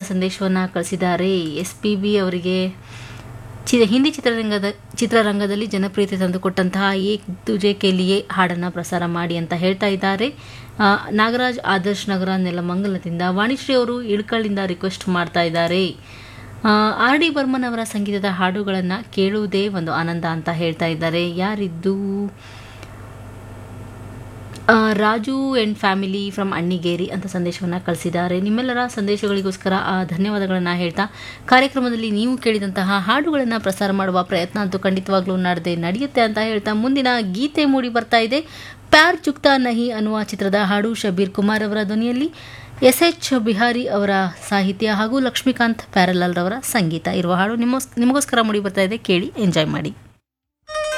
ಸಂದೇಶವನ್ನು ಕಳಿಸಿದ್ದಾರೆ S P B ಅವರಿಗೆ ಚಿ ಹಿಂದಿ ಚಿತ್ರರಂಗದ ಚಿತ್ರರಂಗದಲ್ಲಿ ಜನಪ್ರಿಯತೆ ತಂದುಕೊಟ್ಟಂತಹ ಏಕ್ ತುಜೆ ಕೆಲಿಯೇ ಹಾಡನ್ನು ಪ್ರಸಾರ ಮಾಡಿ ಅಂತ ಹೇಳ್ತಾ ಇದ್ದಾರೆ ಆ, ನಾಗರಾಜ್ ಆದರ್ಶ್ ನಗರ ನೆಲಮಂಗಲದಿಂದ ವಾಣಿಶ್ರೀ ಅವರು ಇಳ್ಕಳಿಂದ ರಿಕ್ವೆಸ್ಟ್ ಮಾಡ್ತಾ ಇದ್ದಾರೆ ಆರ್ ಡಿ ಬರ್ಮನ್ ಅವರ ಸಂಗೀತದ ಹಾಡುಗಳನ್ನು ಕೇಳುವುದೇ ಒಂದು ಆನಂದ ಅಂತ ಹೇಳ್ತಾ ಇದ್ದಾರೆ ಯಾರಿದ್ದು ಆ, Raju and family from Annigeri ಅಂತ ಸಂದೇಶವನ್ನು ಕಳಿಸಿದ್ದಾರೆ ನಿಮ್ಮೆಲ್ಲರ ಸಂದೇಶಗಳಿಗೋಸ್ಕರ ಆ, ಧನ್ಯವಾದಗಳನ್ನು ಹೇಳ್ತಾ ಕಾರ್ಯಕ್ರಮದಲ್ಲಿ ನೀವು ಕೇಳಿದಂತಹ ಹಾಡುಗಳನ್ನು ಪ್ರಸಾರ ಮಾಡುವ ಪ್ರಯತ್ನ ಅಂತೂ ಖಂಡಿತವಾಗ್ಲೂ ನಡೆದೇ ನಡೆಯುತ್ತೆ ಅಂತ ಹೇಳ್ತಾ ಮುಂದಿನ ಗೀತೆ ಮೂಡಿ ಬರ್ತಾ ಇದೆ ಪ್ಯಾರ್ ಚುಕ್ತಾ ನಹಿ ಅನ್ನುವ ಚಿತ್ರದ ಹಾಡು ಶಬೀರ್ ಕುಮಾರ್ ಅವರ ಧ್ವನಿಯಲ್ಲಿ ಎಸ್ ಎಚ್ ಬಿಹಾರಿ ಅವರ ಸಾಹಿತ್ಯ ಹಾಗೂ ಲಕ್ಷ್ಮೀಕಾಂತ್ ಪ್ಯಾರಲಾಲ್ ರವರ ಸಂಗೀತ ಇರುವ ಹಾಡು ನಿಮ್ಮ ನಿಮಗೋಸ್ಕರ ಮೂಡಿ ಬರ್ತಾ ಇದೆ ಕೇಳಿ ಎಂಜಾಯ್ ಮಾಡಿ